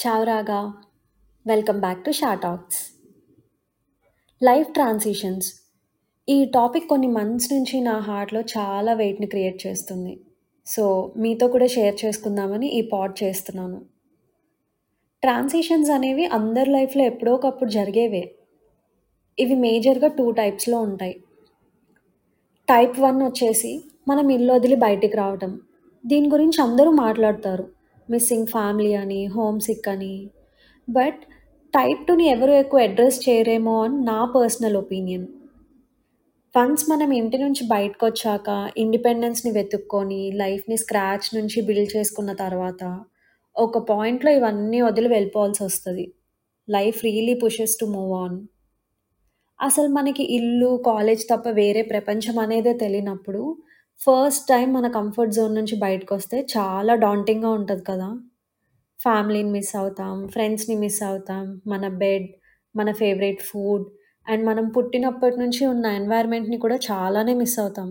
Ciao Raga, welcome back to Sha talks life transitions ఈ topic కొన్ని months నుంచి నా హార్ట్లో చాలా వెయిట్ని క్రియేట్ చేస్తుంది సో మీతో కూడా షేర్ చేసుకుందామని ఈ పాడ్ చేస్తున్నాను ట్రాన్సిషన్స్ అనేవి అందరి లైఫ్లో ఎప్పుడో ఒకప్పుడు జరిగేవే ఇవి మేజర్గా టూ టైప్స్లో ఉంటాయి టైప్ వన్ వచ్చేసి మనం ఇల్లు వదిలి బయటికి రావటం దీని గురించి అందరూ మాట్లాడతారు మిస్సింగ్ ఫ్యామిలీ అని హోమ్ సిక్ అని బట్ టైప్ టూని ఎవరు ఎక్కువ అడ్రస్ చేయరేమో అని నా పర్సనల్ ఒపీనియన్ వన్స్ మనం ఇంటి నుంచి బయటకు వచ్చాక ఇండిపెండెన్స్ని వెతుక్కొని లైఫ్ని స్క్రాచ్ నుంచి బిల్డ్ చేసుకున్న తర్వాత ఒక పాయింట్లో ఇవన్నీ వదిలి వెళ్ళిపోవాల్సి వస్తుంది life really pushes to move on అసలు మనకి ఇల్లు కాలేజ్ తప్ప వేరే ప్రపంచం అనేదే తెలియనప్పుడు ఫస్ట్ టైం మన కంఫర్ట్ జోన్ నుంచి బయటకు వస్తే చాలా డాంటింగ్గా ఉంటుంది కదా ఫ్యామిలీని మిస్ అవుతాం ఫ్రెండ్స్ని మిస్ అవుతాం మన బెడ్ మన ఫేవరెట్ ఫుడ్ అండ్ మనం పుట్టినప్పటి నుంచి ఉన్న ఎన్వైర్న్మెంట్ని కూడా చాలానే మిస్ అవుతాం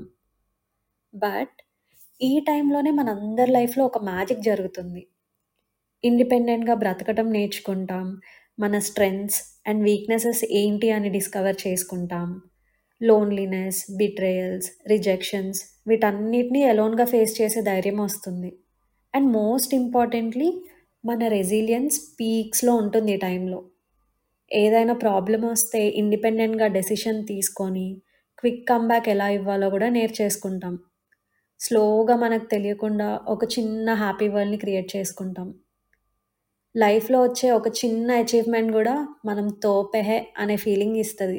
బట్ ఈ టైంలోనే మన అందరి లైఫ్లో ఒక మ్యాజిక్ జరుగుతుంది ఇండిపెండెంట్గా బ్రతకటం నేర్చుకుంటాం మన స్ట్రెంగ్స్ అండ్ వీక్నెసెస్ ఏంటి అని డిస్కవర్ చేసుకుంటాం లోన్లీనెస్ బిట్రేయల్స్ రిజెక్షన్స్ వీటన్నిటిని ఎలోన్గా ఫేస్ చేసే ధైర్యం వస్తుంది అండ్ మోస్ట్ ఇంపార్టెంట్లీ మన రెసిలియన్స్ పీక్స్లో ఉంటుంది ఈ టైంలో ఏదైనా ప్రాబ్లం వస్తే ఇండిపెండెంట్గా డెసిషన్ తీసుకొని క్విక్ కమ్బ్యాక్ ఎలా ఇవ్వాలో కూడా నేర్చేసుకుంటాం స్లోగా మనకు తెలియకుండా ఒక చిన్న హ్యాపీ వరల్డ్ని క్రియేట్ చేసుకుంటాం లైఫ్లో వచ్చే ఒక చిన్న అచీవ్మెంట్ కూడా మనం తోపెహే అనే ఫీలింగ్ ఇస్తుంది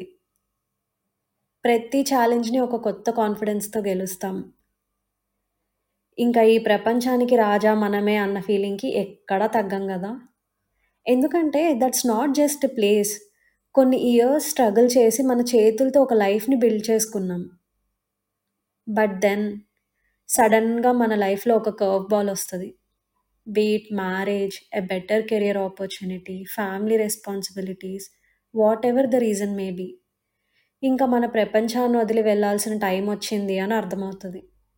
ప్రతి ఛాలెంజ్ని ఒక కొత్త కాన్ఫిడెన్స్తో గెలుస్తాం ఇంకా ఈ ప్రపంచానికి రాజా మనమే అన్న ఫీలింగ్కి ఎక్కడా తగ్గం కదా ఎందుకంటే దట్స్ నాట్ జస్ట్ ప్లేస్ కొన్ని ఇయర్స్ స్ట్రగుల్ చేసి మన చేతులతో ఒక లైఫ్ని బిల్డ్ చేసుకున్నాం బట్ దెన్ సడన్గా మన లైఫ్లో ఒక కర్వ్ బాల్ వస్తుంది be it marriage a better career opportunity family responsibilities whatever the reason may be ఇంకా మన ప్రపంచాన్ని వదిలి వెళ్ళాల్సిన టైం వచ్చింది అని అర్థమవుతుంది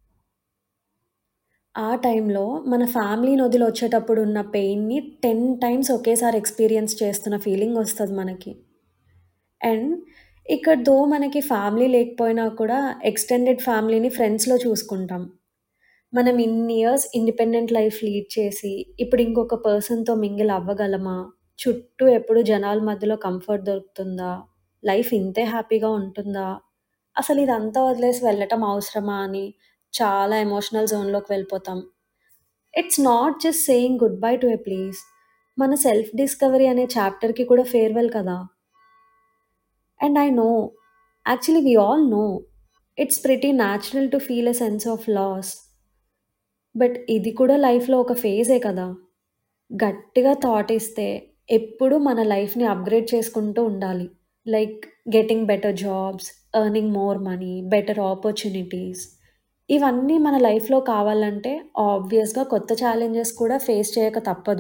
ఆ టైంలో మన ఫ్యామిలీని వదిలి వచ్చేటప్పుడు ఉన్న పెయిన్ని టెన్ టైమ్స్ ఒకేసారి ఎక్స్పీరియన్స్ చేస్తున్న ఫీలింగ్ వస్తుంది మనకి అండ్ ఇక్కడ దో మనకి ఫ్యామిలీ లేకపోయినా కూడా ఎక్స్టెండెడ్ ఫ్యామిలీని ఫ్రెండ్స్లో చూసుకుంటాం మనం ఇన్ని ఇయర్స్ ఇండిపెండెంట్ లైఫ్ లీడ్ చేసి ఇప్పుడు ఇంకొక పర్సన్తో మింగిల్ అవ్వగలమా చుట్టూ ఎప్పుడు జనాల మధ్యలో కంఫర్ట్ దొరుకుతుందా లైఫ్ ఇంతే హ్యాపీగా ఉంటుందా అసలు ఇదంతా వదిలేసి వెళ్ళటం అవసరమా అని చాలా ఎమోషనల్ జోన్లోకి వెళ్ళిపోతాం it's not just saying good bye to a place మన సెల్ఫ్ డిస్కవరీ అనే చాప్టర్కి కూడా ఫేర్వెల్ కదా and I know actually we all know it's pretty natural to feel a sense of loss but ఇది కూడా లైఫ్లో ఒక ఫేజే కదా గట్టిగా థాట్ ఇస్తే ఎప్పుడు మన లైఫ్ని అప్గ్రేడ్ చేసుకుంటూ ఉండాలి like getting better jobs earning more money better opportunities ఇవన్నీ మన లైఫ్లో కావాలంటే ఆబ్వియస్గా కొత్త ఛాలెంజెస్ కూడా ఫేస్ చేయక తప్పదు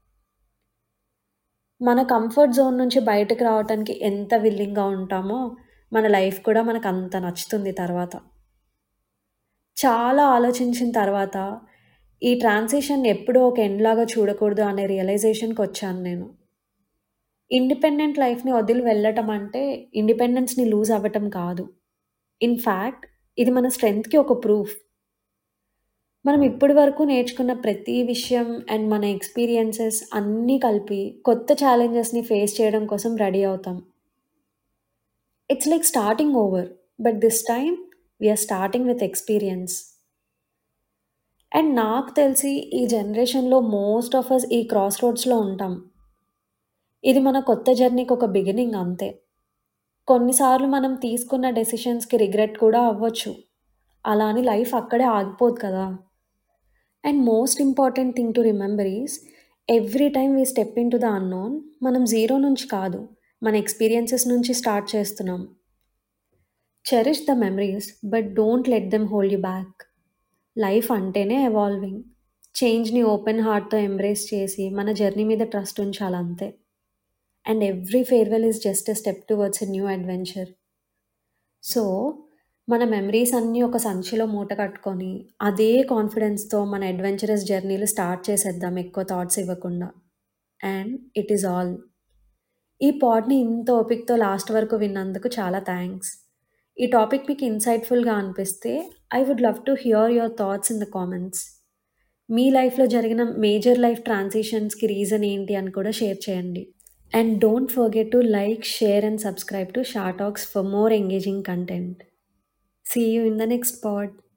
మన కంఫర్ట్ జోన్ నుంచి బయటకు రావడానికి ఎంత విల్లింగ్గా ఉంటామో మన లైఫ్ కూడా మనకు అంత నచ్చుతుంది తర్వాత చాలా ఆలోచించిన తర్వాత ఈ ట్రాన్సిషన్ ఎప్పుడూ ఒక ఎండ్లాగా చూడకూడదు అనే రియలైజేషన్కి వచ్చాను నేను ఇండిపెండెంట్ లైఫ్ని వదిలి వెళ్ళటం అంటే ఇండిపెండెన్స్ని లూజ్ అవ్వటం కాదు ఇన్ఫ్యాక్ట్ ఇది మన స్ట్రెంగ్త్కి ఒక ప్రూఫ్ మనం ఇప్పటి వరకు నేర్చుకున్న ప్రతి విషయం అండ్ మన ఎక్స్పీరియన్సెస్ అన్నీ కలిపి కొత్త ఛాలెంజెస్ని ఫేస్ చేయడం కోసం రెడీ అవుతాం it's like starting over but this time we are starting with experience and నాకు తెలిసి ఈ జనరేషన్లో మోస్ట్ ఆఫ్ అస్ ఈ క్రాస్ రోడ్స్లో ఉంటాం ఇది మన కొత్త జర్నీకి ఒక బిగినింగ్ అంతే కొన్నిసార్లు మనం తీసుకున్న డెసిషన్స్కి రిగ్రెట్ కూడా అవ్వచ్చు అలా అని లైఫ్ అక్కడే ఆగిపోదు కదా and most important thing to remember is every time we step into the unknown మనం జీరో నుంచి కాదు మన ఎక్స్పీరియన్సెస్ నుంచి స్టార్ట్ చేస్తున్నాం cherish the memories but don't let them hold you back life అంటేనే ఎవాల్వింగ్ చేంజ్ని ఓపెన్ హార్ట్తో embrace చేసి మన జర్నీ మీద ట్రస్ట్ ఉంచాలంతే and every farewell is just a step towards a new adventure so మన మెమరీస్ అన్నీ ఒక సంచిలో మూట కట్టుకొని అదే కాన్ఫిడెన్స్తో మన అడ్వెంచరస్ జర్నీలు స్టార్ట్ చేసేద్దాం ఎక్కువ థాట్స్ ఇవ్వకుండా అండ్ ఇట్ ఈస్ ఆల్ ఈ పాడ్ని ఇంత ఓపికతో లాస్ట్ వరకు విన్నందుకు చాలా థ్యాంక్స్ ఈ టాపిక్ మీకు ఇన్సైట్ఫుల్గా అనిపిస్తే I would love to hear your thoughts in the comments మీ లైఫ్లో జరిగిన మేజర్ లైఫ్ ట్రాన్సిషన్స్కి రీజన్ ఏంటి అని కూడా షేర్ చేయండి and don't forget to like share and subscribe to Shatalks for more engaging content see you in the next pad